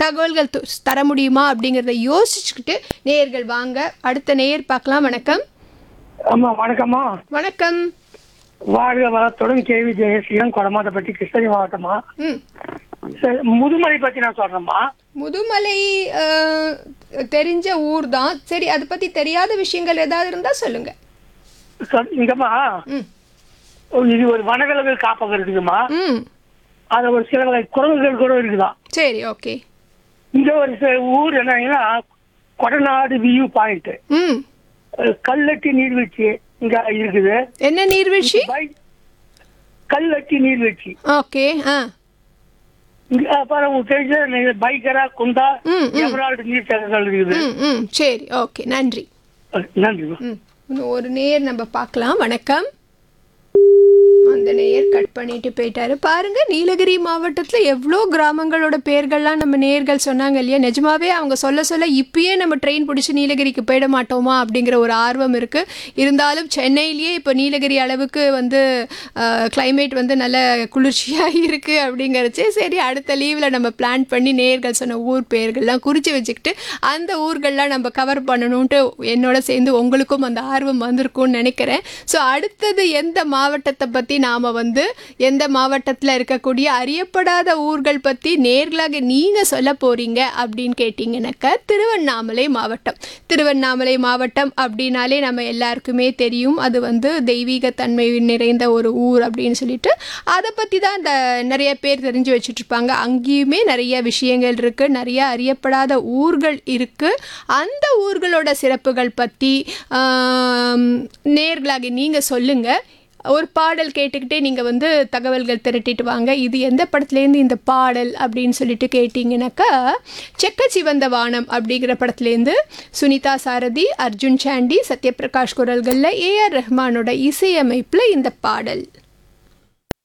தகவல்கள் து- தர முடியுமா அப்படிங்கிறத யோசிச்சுக்கிட்டு நேயர்கள் வாங்க அடுத்த நேயர் பார்க்கலாம் வணக்கம் ஆமா வணக்கம்மா வணக்கம் வாழ்க வளத்துடன் கேவி ஜெயசீலன் கொடமாட்டப்பட்டி கிருஷ்ணகிரி மாவட்டமா ம் சரி, முதுமலை பத்தி நான் சொல்றேன்மா முதுமலை அஹ், தெரிஞ்ச ஊர் தான் சரி அதை பற்றி தெரியாத விஷயங்கள் ஏதாவது இருந்தால் சொல்லுங்கள் சொல்- இங்கம்மா ம் இது ஒரு வனவிலங்குகள் காப்பகம் இருக்குதுமா ம் அதுல ஒரு சில வகை குரங்குகள் கூட இருக்குதான் சரி ஓகே இங்க ஒரு சில ஊர் என்னன்னா கொடநாடு வியூ பாயிண்ட் ம் கல்லட்டி நீர்வீழ்ச்சி இங்க இருக்குது என்ன நீர்வீழ்ச்சி பை- கல்லட்டி நீர்வீழ்ச்சி ஓகே ஆ இங்க அப்புறம் உங்களுக்கு தெரிஞ்ச பைக்கரா குந்தா ம், ம். எமரால்டு நீர்த்தேக்கங்கள் இருக்குது ம் ம் சரி ஓகே நன்றி நன்றிமா ம் இன்னும் ஒரு நேயர் நம்ம பார்க்கலாம் வணக்கம் அந்த நேயர் கட் பண்ணிட்டு போயிட்டாரு பாருங்க நீலகிரி மாவட்டத்தில் எவ்வளோ கிராமங்களோட பேர்கள்லாம் நம்ம நேயர்கள் சொன்னாங்க இல்லையா நிஜமாவே அவங்க சொல்ல சொல்ல இப்பயே நம்ம ட்ரெயின் பிடிச்சி நீலகிரிக்கு போயிட மாட்டோமா அப்படிங்கிற ஒரு ஆர்வம் இருக்கு இருந்தாலும் சென்னையிலேயே இப்போ நீலகிரி அளவுக்கு வந்து கிளைமேட் வந்து நல்ல குளிர்ச்சியாக இருக்கு அப்படிங்கிறச்சே சரி அடுத்த லீவில் நம்ம பிளான் பண்ணி நேயர்கள் சொன்ன ஊர் பேர்கள்லாம் குறித்து வச்சுக்கிட்டு அந்த ஊர்கள்லாம் நம்ம கவர் பண்ணணுன்ட்டு என்னோட சேர்ந்து உங்களுக்கும் அந்த ஆர்வம் வந்திருக்கும்னு நினைக்கிறேன் ஸோ அடுத்தது எந்த மாவட்டத்தை பற்றி நாம் வந்து எந்த மாவட்டத்தில் இருக்கக்கூடிய அறியப்படாத ஊர்கள் பற்றி நேர்களாக நீங்கள் சொல்ல போகிறீங்க அப்படின்னு கேட்டிங்கனாக்கா திருவண்ணாமலை மாவட்டம் திருவண்ணாமலை மாவட்டம் அப்படின்னாலே நம்ம எல்லாருக்குமே தெரியும் அது வந்து தெய்வீக தன்மை நிறைந்த ஒரு ஊர் அப்படின்னு சொல்லிட்டு அதை பற்றி தான் இந்த நிறைய பேர் தெரிஞ்சு வச்சுட்டு இருப்பாங்க அங்கேயுமே நிறைய விஷயங்கள் இருக்குது நிறைய அறியப்படாத ஊர்கள் இருக்குது அந்த ஊர்களோட சிறப்புகள் பற்றி நேர்களாக நீங்கள் சொல்லுங்கள் ஒரு பாடல் கேட்டுக்கிட்டே நீங்கள் வந்து தகவல்கள் திரட்டிட்டு வாங்க இது எந்த படத்துலேருந்து இந்த பாடல் அப்படின்னு சொல்லிட்டு கேட்டிங்கனாக்கா செக்க சிவந்த வானம் அப்படிங்கிற படத்துலேருந்து சுனிதா சாரதி அர்ஜுன் சாண்டி சத்யபிரகாஷ் குரல்களில் ஏஆர் ரஹ்மானோட இசையமைப்பில் இந்த பாடல்